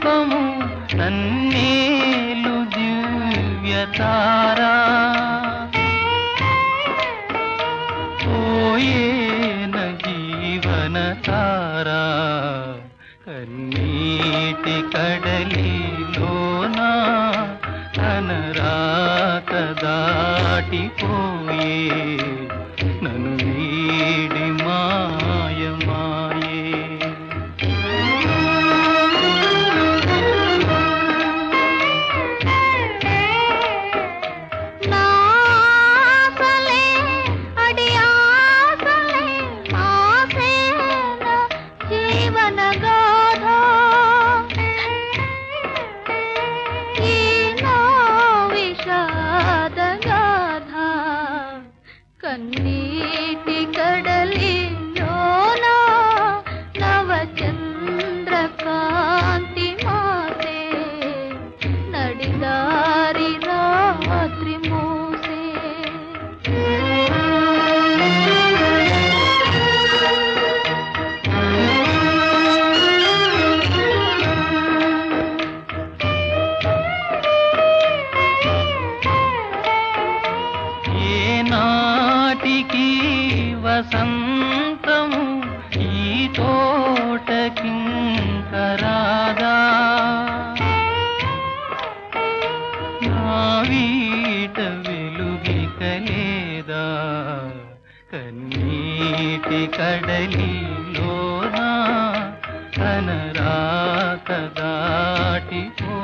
దీపము నన్నేలు దివ్యతారా పోయేన జీవన తారా కన్నీటి కడలిలోనా అనరాక దాటిపోయే నన్ను వీడి మాయమాయే నాసలే అడియాసలే ఆసేన జీవన గాథ ఈ నా విషాద గాథ కన్నీటి కడలిలోన నవచంద్రకాంతి మాసే నడిదారి రాత్రి మూసే ఏనాటికి వసంతము ఈ తోటకింకరాదా నా వీట వెలుగికలేదా కన్నీటి కడలిలోనా కనరాక దాటిపో